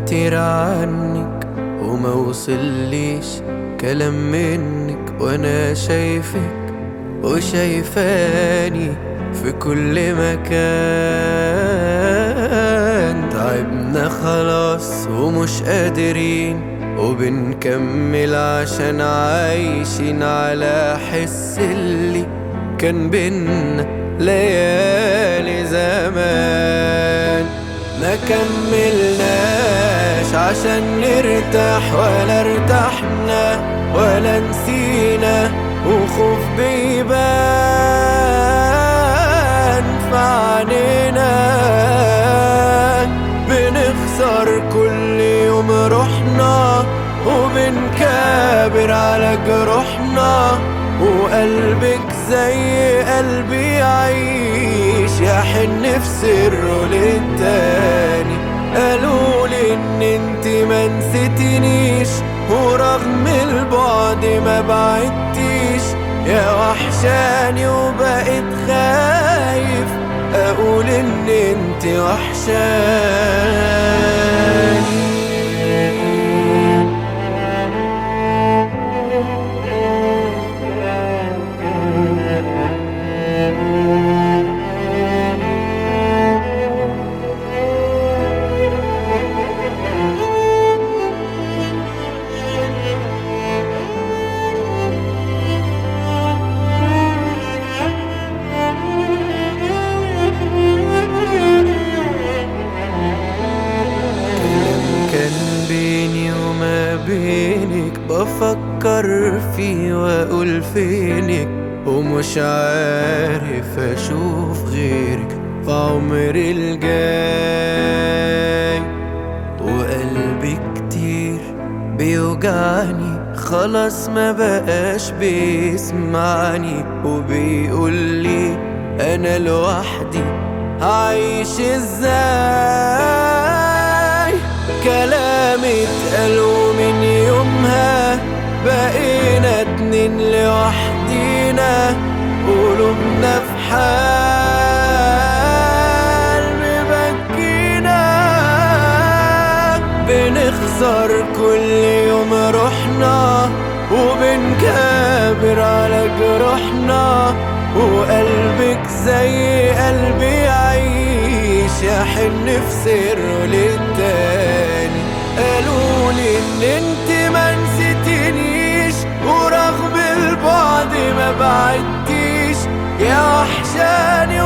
كتير عنك وما وصليش كلام منك وانا شايفك وشايفاني في كل مكان تعبنا خلاص ومش قادرين وبنكمل عشان عايشين على حس اللي كان بينا ليالي زمان ما كملناش عشان نرتاح ولا ارتحنا ولا نسينا وخوف بيبان في عينينا بنخسر كل يوم روحنا وبنكابر على جروحنا وقلبك زي قلبي يعيش يحن في سره للتاني قالولي ان انت ما نسيتنيش ورغم البعد ما بعدتيش يا وحشاني وبقيت خايف اقول ان انت وحشاني كان بيني وما بينك بفكر فيه واقول فينك ومش عارف اشوف غيرك في عمري الجاي وقلبي كتير بيوجعني خلاص ما بقاش بيسمعني وبيقول لي انا لوحدي هعيش ازاي كلامي اتقال ومن يومها بقينا اتنين لوحدينا قلوبنا في حال مبكينا بنخسر كل يوم روحنا وبنكابر على جروحنا وقلبك زي قلبي يعيش يحن في سره للتاني قالولي ان انت ما نسيتنيش ورغم البعد ما بعدتيش يا وحشاني